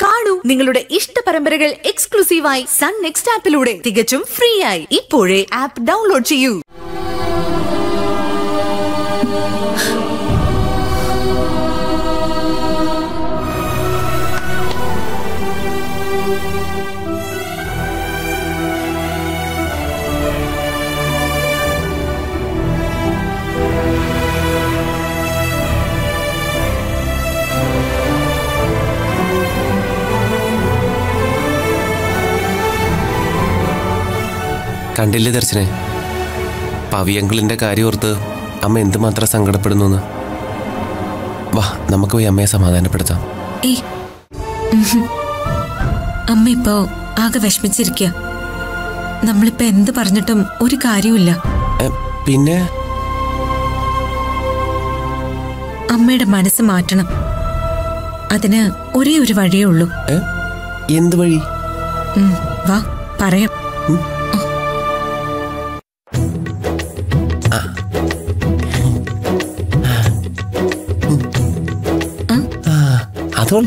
കാണൂ നിങ്ങളുടെ ഇഷ്ട പരമ്പരകൾ എക്സ്ക്ലൂസീവായി സൺ നെക്സ്റ്റ് ആപ്പിലൂടെ തികച്ചും ഫ്രീ ആയി ഇപ്പോഴേ ആപ്പ് ഡൗൺലോഡ് ചെയ്യൂ കണ്ടില്ലേ ദർശനെ പവിയങ്കിളിന്റെ കാര്യം ഓർത്ത് അമ്മ എന്തുമാത്രം സങ്കടപ്പെടുന്നു വാ നമുക്ക് പോയി അമ്മയെ സമാധാനപ്പെടുത്താം ഏയ് ഉഹും. അമ്മ ഇപ്പോ ആകെ വിഷമിച്ചിരിക്കുക നമ്മളിപ്പോ എന്ത് പറഞ്ഞിട്ടും ഒരു കാര്യമില്ല എ, പിന്നെ അമ്മയുടെ മനസ്സ് മാറ്റണം അതിന് ഒരേ ഒരു വഴിയേ ഉള്ളൂ എ, എന്ത് വഴി ഉം, വാ പറയാം അതുകൊള്ള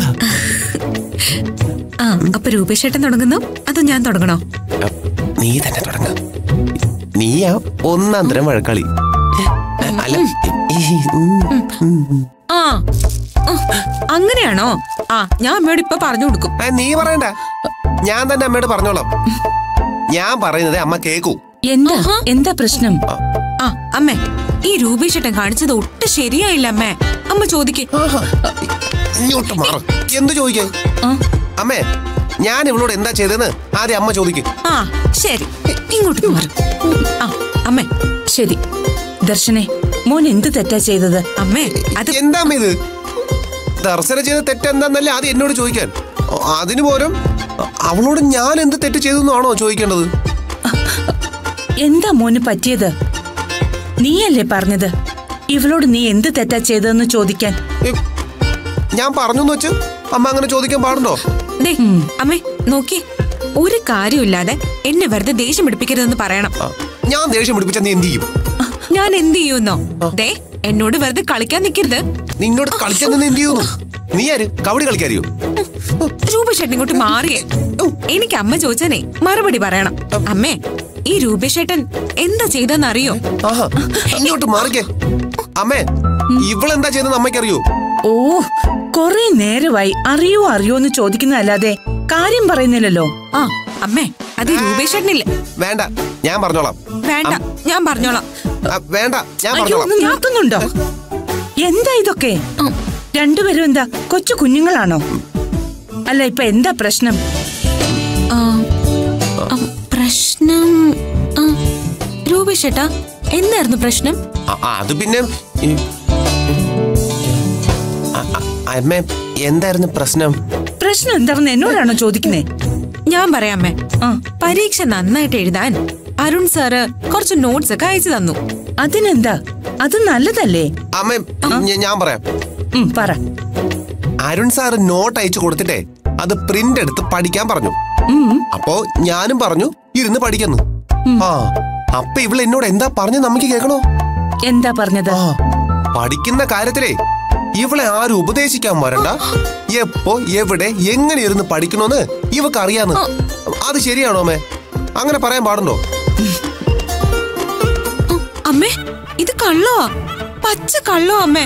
ആ അപ്പൊ രൂപേഷേട്ടൻ തുടങ്ങുന്നു അതോ ഞാൻ തുടങ്ങണോ നീ തന്നെ തുടങ്ങ നീയാ ഒന്നാം തരം വഴക്കളി എ, അല്ല ഈ, ഉം, ഉം, ഉം. ആ ഉം, അങ്ങനെയാണോ ആ ഞാൻ അമ്മയോട് ഇപ്പൊ പറഞ്ഞു കൊടുക്കും എ, നീ പറയണ്ട ഞാൻ തന്നെ അമ്മയോട് പറഞ്ഞോളാം ഞാൻ പറയുന്നത് അമ്മ കേക്കൂ എന്താ എന്താ പ്രശ്നം ആ അമ്മേ ഈ രൂപേഷേട്ടൻ കാണിച്ചത് ഒട്ടും ശരിയായില്ല അമ്മേ അമ്മ ചോദിക്കേ ആഹാ. ഇങ്ങോട്ട് മാറും എന്ത് ചോദിക്കേ അമ്മേ ഞാൻ ഇവളോട് എന്താ ചെയ്തതെന്ന് ആദ്യം അമ്മ ചോദിക്കും ആ ശരി ഇങ്ങോട്ട് മാറും ആ അമ്മേ ശരി ദർശനെ മോൻ എന്ത് തെറ്റാ ചെയ്തത് അമ്മേ അത് എന്താ അമ്മ ഇത് ദർശന ചെയ്ത തെറ്റെന്താന്നല്ലേ ആദ്യം എന്നോട് ചോദിക്കാൻ അ- അതിനു പോലും അ- അവളോട് ഞാൻ എന്ത് തെറ്റ് ചെയ്തു എന്നാണോ ചോദിക്കേണ്ടത് എന്താ മോന് പറ്റിയത് നീയല്ലേ പറഞ്ഞത് ഇവളോട് നീ എന്ത് തെറ്റാ ചെയ്തതെന്ന് ചോദിക്കാൻ ഏ, ഞാൻ പറഞ്ഞു എന്ന് വെച്ച് അമ്മ അങ്ങനെ ചോദിക്കാൻ പാടുണ്ടോ ദേ, അമ്മേ നോക്കി ഒരു കാര്യമില്ലാതെ എന്നെ വെറുതെ ദേഷ്യം പിടിപ്പിക്കരുതെന്ന് പറയണം ആ, ഞാൻ ദേഷ്യം പിടിപ്പിച്ച നീ എന്ത് ചെയ്യും ഞാൻ എന്ത് ചെയ്യുന്നോ ദേ എന്നോട് വെറുതെ കളിക്കാൻ നിൽക്കരുത് നിന്നോട് കളിക്കാൻ നിന്ന് എന്ത് ചെയ്യുന്നു നീ ആര് കബഡി കളിക്കാരിയോ രൂപേഷേട്ടൻ ഇങ്ങോട്ട് മാറിയേ എനിക്ക് അമ്മ ചോദിച്ചാനേ മറുപടി പറയണം അമ്മേ ഈ രൂപേഷേട്ടൻ എന്താ ചെയ്തെന്നറിയോ ആഹാ ഇങ്ങോട്ട് മാറിക്കേ അമ്മേ ഇവളെന്താ ചെയ്തെന്ന് അമ്മയ്ക്കറിയോ ഓ കൊറേ നേരമായി അറിയോ അറിയോ എന്ന് ചോദിക്കുന്നതല്ലാതെ കാര്യം പറയുന്നില്ലല്ലോ ആ അമ്മേ അത് ഈ രൂപേഷേട്ടനില്ലേ വേണ്ട ഞാൻ പറഞ്ഞോളാം വേണ്ട ഞാൻ പറഞ്ഞോളാം ആ, വേണ്ട ഞാൻ അയ്യോ പറഞ്ഞോളാം ഒന്ന് നിർത്തുന്നുണ്ടോ എന്താ ഇതൊക്കെ രണ്ടുപേരും എന്താ കൊച്ചു കുഞ്ഞുങ്ങളാണോ അല്ല ഇപ്പൊ എന്താ പ്രശ്നം ആ, ആ, പ്രശ്നം ആ, രൂപേഷേട്ടാ എന്തായിരുന്നു പ്രശ്നം ആ, ആ, അത് പിന്നെ ഈ, ആ, ആ, അമ്മേ എന്തായിരുന്നു പ്രശ്നം പ്രശ്നം എന്താണെന്ന് എന്നോടാണോ ചോദിക്കുന്നേ ഞാൻ പറയാമേ ആ പരീക്ഷ നന്നായിട്ട് എഴുതാൻ അരുൺ സാറ് കുറച്ച് നോട്ട്സ് ഒക്കെ അയച്ചു തന്നു അതിനെന്താ അത് നല്ലതല്ലേ അമ്മേ ഞ- ഞാൻ പറയാം ഉം, പറ അരുൺ സാറ് നോട്ട് അയച്ചു കൊടുത്തിട്ടേ അത് പ്രിന്റ് എടുത്ത് പഠിക്കാൻ പറഞ്ഞു ഉം, അപ്പോ ഞാനും പറഞ്ഞു ഇരുന്ന് പഠിക്കുന്നു ആ അപ്പൊ ഇവള് എന്നോട് എന്താ പറഞ്ഞു നമുക്ക് കേൾക്കണോ എന്താ പറഞ്ഞത് ആ പഠിക്കുന്ന കാര്യത്തിലേ ഇവളെ ആരും ഉപദേശിക്കാൻ വരണ്ട എപ്പോ എവിടെ എങ്ങനെ ഇരുന്ന് പഠിക്കണോന്ന് ഇവക്ക് അറിയാന്ന് അത് ശരിയാണോ അമ്മേ അങ്ങനെ പറയാൻ പാടുണ്ടോ അമ്മേ ഇത് കള്ളോ പച്ച കള്ളോ അമ്മേ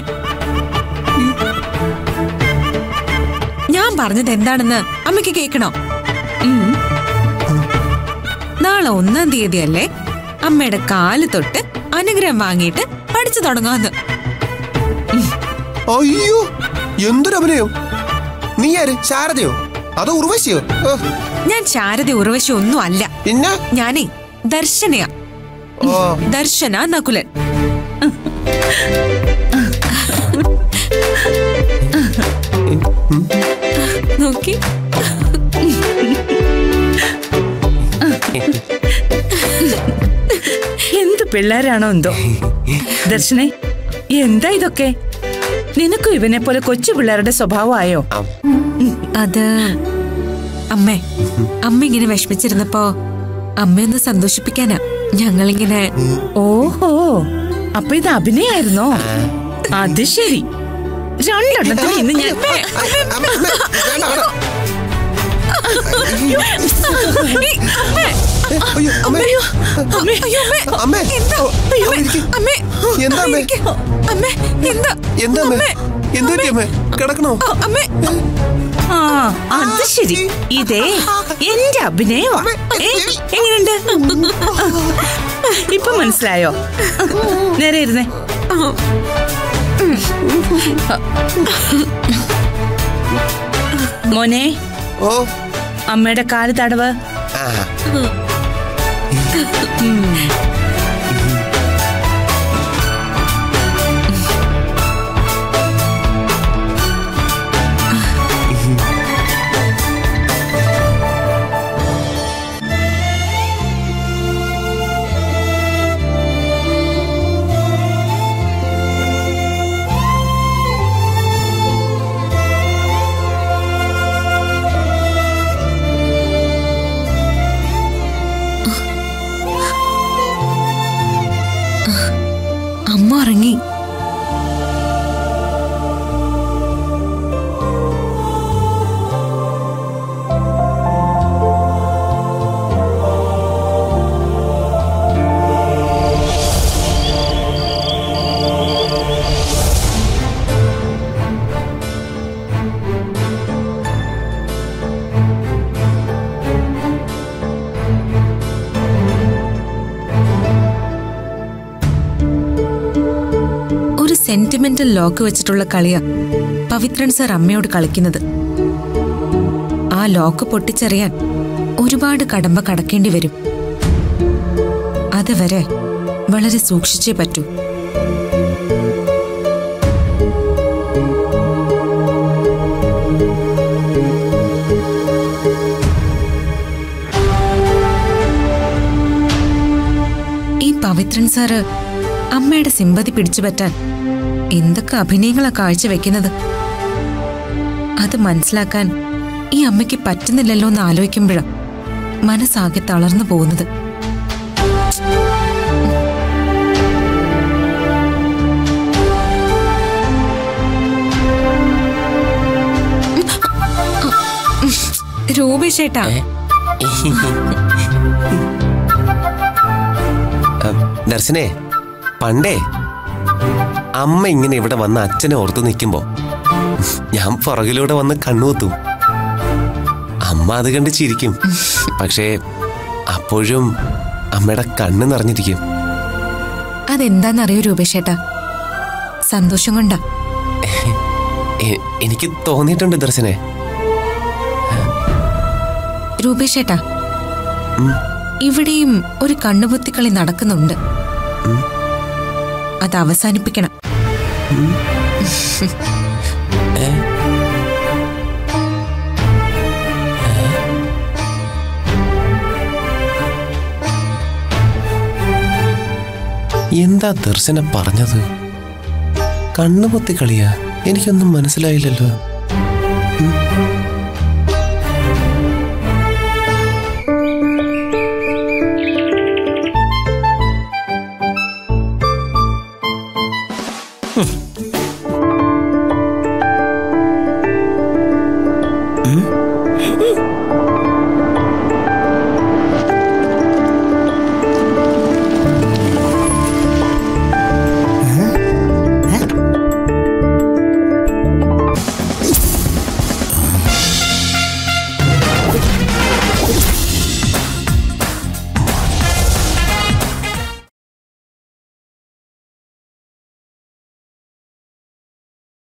ഞാൻ പറഞ്ഞത് എന്താണെന്ന് അമ്മയ്ക്ക് കേൾക്കണോ ഉം. നാളെ ഒന്നാം തീയതി അല്ലേ അമ്മയുടെ കാല് തൊട്ട് അനുഗ്രഹം വാങ്ങിയിട്ട് പഠിച്ചു തുടങ്ങാന്ന് അയ്യോ എന്തൊരു അഭിനയം നീ ആര് ശാരദയോ അതോ ഉർവശിയോ ഏ, ഞാൻ ശാരദ ഉറവശി ഒന്നും അല്ല പിന്നെ ഞാനേ ദർശനയാ ഓ ദർശന നകുലൻ നോക്കി എന്ത് പിള്ളേരാണോ എന്തോ ദർശനെ എന്താ ഇതൊക്കെ നിനക്കും ഇവനെ പോലെ കൊച്ചു പിള്ളേരുടെ സ്വഭാവമായോ ആ, അത് അമ്മേ അമ്മ ഇങ്ങനെ വിഷമിച്ചിരുന്നപ്പോ അമ്മയൊന്ന് സന്തോഷിപ്പിക്കാനാ ഞങ്ങളിങ്ങനെ ഓഹോ അപ്പൊ ഇത് അഭിനയായിരുന്നോ അത് ശരി രണ്ടെണ്ണത്തിന് ഇന്ന് ഞാൻ അമ്മേ, അമ്മേ, വേണ്ട, വേണ്ട. അയ്യോ അമ്മേ അമ്മേ അയ്യോ അമ്മേ അമ്മേ എന്താ അയ്യോ, ഇരിക്ക്. അമ്മേ എന്താ അമ്മേ? ഇരിക്ക്. അമ്മേ എന്താ എന്താ അമ്മേ എന്ത് പറ്റി അമ്മേ കിടക്കണോ ആ, അമ്മേ ആ അത് ശരി ഇതേ എന്റെ അഭിനയമാ ഏ, എങ്ങനെയുണ്ട് ഇപ്പൊ മനസ്സിലായോ നേരെ ഇരുന്നേ മോനെ ഓ അമ്മയുടെ കാല് തടവ് ആ അമ്മ ഉറങ്ങി ഒരു സെന്റിമെന്റൽ ലോക്ക് വെച്ചിട്ടുള്ള കളിയാ പവിത്രൻ സർ അമ്മയോട് കളിക്കുന്നത് ആ ലോക്ക് പൊട്ടിച്ചെറിയാൻ ഒരുപാട് കടമ്പ കടക്കേണ്ടി വരും അതുവരെ വളരെ സൂക്ഷിച്ചേ പറ്റൂ ഈ പവിത്രൻ സാറ് അമ്മയുടെ സിമ്പതി പിടിച്ചുപറ്റാൻ എന്തൊക്കെ അഭിനയങ്ങളാ കാഴ്ചവെക്കുന്നത് അത് മനസ്സിലാക്കാൻ ഈ അമ്മയ്ക്ക് പറ്റുന്നില്ലല്ലോ എന്ന് ആലോചിക്കുമ്പോഴാ മനസ്സാകെ തളർന്നു പോകുന്നത് രൂപേഷേട്ടാ ദർശനേ പണ്ടേ അമ്മ ഇങ്ങനെ ഇവിടെ വന്ന് അച്ഛനെ ഓർത്ത് നിൽക്കുമ്പോ ഞാൻ പുറകിലൂടെ വന്ന് കണ്ണുകുത്തും അമ്മ അത് കണ്ട് ചിരിക്കും പക്ഷേ അപ്പോഴും അമ്മയുടെ കണ്ണ് നിറഞ്ഞിരിക്കും അതെന്താന്നറിയോ രൂപേഷേട്ടാ സന്തോഷം കൊണ്ടാ എ- എനിക്ക് തോന്നിയിട്ടുണ്ട് ദർശനെ രൂപേഷേട്ടാ ഇവിടെയും ഒരു കണ്ണുപൊത്തിക്കളി നടക്കുന്നുണ്ട് അത് അവസാനിപ്പിക്കണം എന്താ ദർശന പറഞ്ഞത് കണ്ണുപൊത്തി കളിയാ എനിക്കൊന്നും മനസ്സിലായില്ലല്ലോ